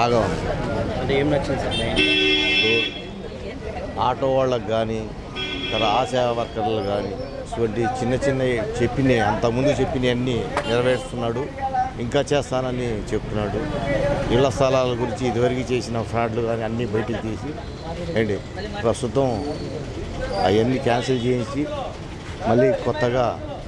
బాగా ఉంది అంటే ఏం నచ్చింది సార్ మెయిన్ ఆటో వాళ్ళకి కానీ తర్వాత ఆశా వర్కర్లు కానీ ఇటువంటి చిన్న చిన్న చెప్పినవి అంతకుముందు చెప్పినవి అన్నీ నెరవేరుస్తున్నాడు ఇంకా చేస్తానని చెప్తున్నాడు ఇళ్ల స్థలాల గురించి ఇదివరకు చేసిన ఫ్రాడ్లు కానీ అన్నీ బయటికి తీసి ఏంటి ప్రస్తుతం అవన్నీ క్యాన్సిల్ చేయించి మళ్ళీ కొత్తగా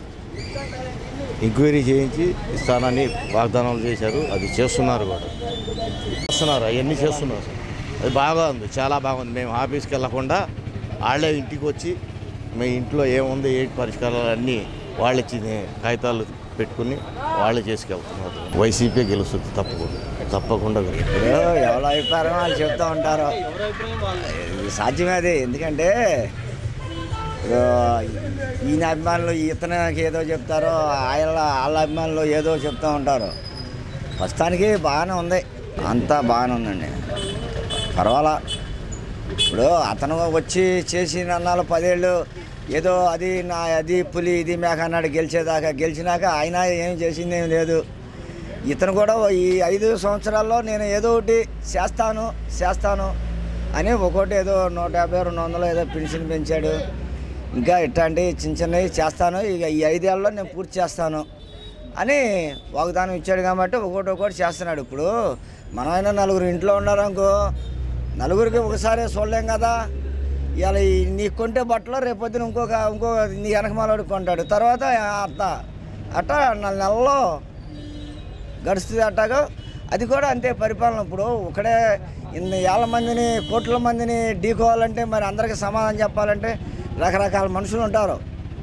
ఎంక్వైరీ చేయించి ఇస్తానని వాగ్దానాలు చేశారు అది చేస్తున్నారు కూడా చేస్తున్నారు అవన్నీ చేస్తున్నారు అది బాగా ఉంది చాలా బాగుంది మేము ఆఫీస్కి వెళ్ళకుండా వాళ్ళే ఇంటికి వచ్చి మీ ఇంట్లో ఏముంది ఏ పరిష్కారాలు అన్నీ వాళ్ళు ఇచ్చిన కాగితాలు పెట్టుకుని వాళ్ళే చేసుకెళ్తున్నారు వైసీపీ గెలుస్తుంది తప్పకుండా తప్పకుండా గెలుస్తుంది ఇప్పుడు ఎవరి అభిప్రాయం వాళ్ళు చెప్తూ ఉంటారు ఎవరి అభిప్రాయం వాళ్ళు ఇది సాధ్యమే అది ఎందుకంటే ఇప్పుడు ఈయన అభిమానులు ఇతనికి ఏదో చెప్తారో ఆయన వాళ్ళ అభిమానులు ఏదో చెప్తూ ఉంటారు ప్రస్తుతానికి బాగానే ఉంది అంతా బాగానే ఉందండి పర్వాలా ఇప్పుడు అతను వచ్చి చేసి నన్నాళ్ళు పదేళ్ళు ఏదో అది నా అది పులి ఇది మేక అన్నాడు గెలిచేదాకా గెలిచినాక ఆయన ఏం చేసింది ఏం లేదు ఇతను కూడా ఈ ఐదు సంవత్సరాల్లో నేను ఏదో ఒకటి చేస్తాను చేస్తాను అని ఒక్కోటి ఏదో నూట యాభై రెండు వందలు ఏదో పెన్షన్ పెంచాడు ఇంకా ఇట్లాంటి చిన్న చిన్నవి చేస్తాను ఇక ఈ ఐదేళ్ళలో నేను పూర్తి చేస్తాను అని వాగ్దానం ఇచ్చాడు కాబట్టి ఒకటి ఒకటి చేస్తున్నాడు ఇప్పుడు మనమైనా నలుగురు ఇంట్లో ఉన్నారనుకో నలుగురికి ఒకసారి చూడలేం కదా ఇవాళ ఈ- నీకు కొంటే బట్టలు రేపొద్దున ఇంకొక ఇంకో నీ వెనకమాలోడు కొంటాడు తర్వాత అట్ట అట్ట నెల నెలలో గడుస్తుంది అట్టాగా అది కూడా అంతే పరిపాలన ఇప్పుడు ఒకడే ఇన్ని ఏళ్ళ మందిని కోట్ల మందిని ఢీకోవాలంటే మరి అందరికీ సమాధానం చెప్పాలంటే రకరకాల మనుషులు ఉంటారు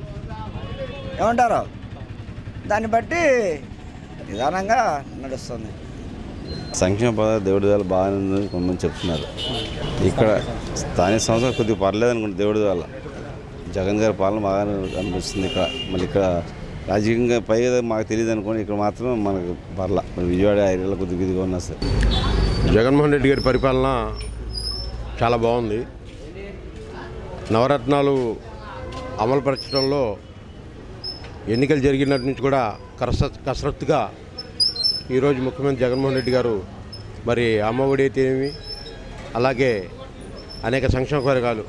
ఏమంటారు దాన్ని బట్టి నిదానంగా నడుస్తుంది సంక్షేమ పదాలు దేవుడి వల్ల బాగానే ఉందని కొంతమంది చెప్తున్నారు ఇక్కడ స్థానిక సంస్థ కొద్దిగా పర్లేదు అనుకుంటే దేవుడి వల్ల జగన్ గారి పాలన బాగానే అనిపిస్తుంది ఇక్కడ మళ్ళీ ఇక్కడ రాజకీయంగా పైగా మాకు తెలియదు అనుకోండి ఇక్కడ మాత్రం మనకు పర్ల మరి విజయవాడ ఏరియాలో కొద్దిగా ఇదిగా ఉన్నా సార్ జగన్మోహన్ రెడ్డి గారి పరిపాలన చాలా బాగుంది నవరత్నాలు అమలుపరచడంలో ఎన్నికలు జరిగినప్పటి నుంచి కూడా కసరత్ కసరత్తుగా ఈరోజు ముఖ్యమంత్రి జగన్మోహన్ రెడ్డి గారు మరి అమ్మఒడి అయితేనేమి అలాగే అనేక సంక్షేమ పథకాలు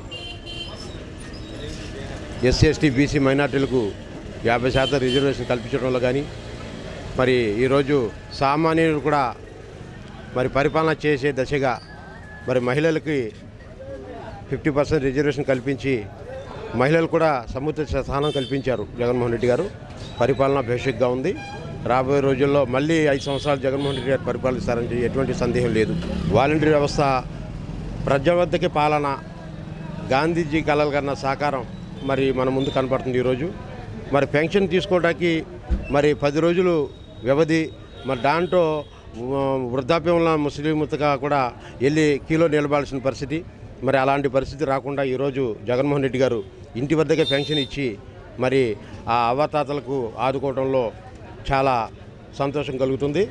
ఎస్సీ ఎస్టీ బీసీ మైనార్టీలకు యాభై శాతం రిజర్వేషన్ కల్పించడంలో కానీ మరి ఈరోజు సామాన్యులు కూడా మరి పరిపాలన చేసే దశగా మరి మహిళలకి ఫిఫ్టీ పర్సెంట్ రిజర్వేషన్ కల్పించి మహిళలు కూడా సముచిత స్థానం కల్పించారు జగన్మోహన్ రెడ్డి గారు పరిపాలన భేషక్గా ఉంది రాబోయే రోజుల్లో మళ్ళీ ఐదు సంవత్సరాలు జగన్మోహన్ రెడ్డి గారు పరిపాలిస్తారని ఎటువంటి సందేహం లేదు వాలంటీర్ వ్యవస్థ ప్రజల వద్దకి పాలన గాంధీజీ కలలు కన్నా సాకారం మరి మన ముందు కనపడుతుంది ఈరోజు మరి పెన్షన్ తీసుకోవడానికి మరి పది రోజులు వ్యవధి మరి దాంట్లో ఆ, వృద్ధాప్యంలో ముస్లింగా కూడా వెళ్ళి కిలో నిలబాల్సిన పరిస్థితి మరి అలాంటి పరిస్థితి రాకుండా ఈరోజు జగన్మోహన్ రెడ్డి గారు ఇంటి వద్దకే పెన్షన్ ఇచ్చి మరి ఆ అవతాతలకు ఆదుకోవడంలో చాలా సంతోషం కలుగుతుంది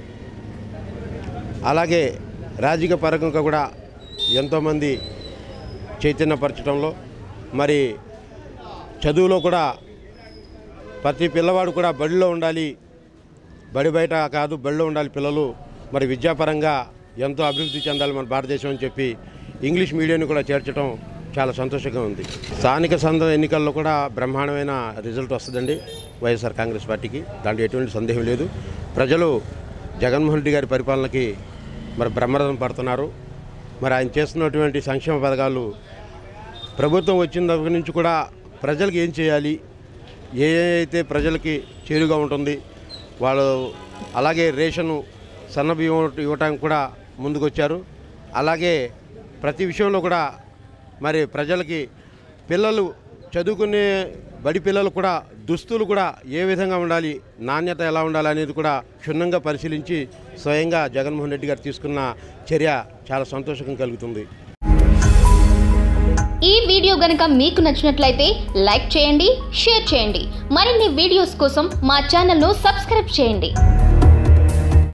అలాగే రాజకీయ పరంగా కూడా ఎంతోమంది చైతన్యపరచడంలో మరి చదువులో కూడా ప్రతి పిల్లవాడు కూడా బడిలో ఉండాలి బడి బయట కాదు బడిలో ఉండాలి పిల్లలు మరి విద్యాపరంగా ఎంతో అభివృద్ధి చెందాలి మన భారతదేశం అని చెప్పి ఇంగ్లీష్ మీడియాన్ని కూడా చేర్చడం చాలా సంతోషంగా ఉంది స్థానిక సంఘ ఎన్నికల్లో కూడా బ్రహ్మాండమైన రిజల్ట్ వస్తుందండి వైఎస్ఆర్ కాంగ్రెస్ పార్టీకి దాంట్లో ఎటువంటి సందేహం లేదు ప్రజలు జగన్మోహన్ రెడ్డి గారి పరిపాలనకి మరి బ్రహ్మరథం పడుతున్నారు మరి ఆయన చేస్తున్నటువంటి సంక్షేమ పథకాలు ప్రభుత్వం వచ్చిన దగ్గర నుంచి కూడా ప్రజలకు ఏం చేయాలి ఏ ఏ అయితే ప్రజలకి చేరుగా ఉంటుంది వాళ్ళు అలాగే రేషను సన్న బియ్యం ఇవ్వటానికి కూడా ముందుకొచ్చారు అలాగే ప్రతి విషయంలో కూడా మరి ప్రజలకి పిల్లలు చదువుకునే బడి పిల్లలు కూడా దుస్తులు కూడా ఏ విధంగా ఉండాలి నాణ్యత ఎలా ఉండాలి అనేది కూడా క్షుణ్ణంగా పరిశీలించి స్వయంగా జగన్మోహన్ రెడ్డి గారు తీసుకున్న చర్య చాలా సంతోషం కలుగుతుంది ఈ వీడియో గనక మీకు నచ్చినట్లయితే లైక్ చేయండి షేర్ చేయండి మరిన్ని వీడియోస్ కోసం మా ఛానల్ను సబ్స్క్రైబ్ చేయండి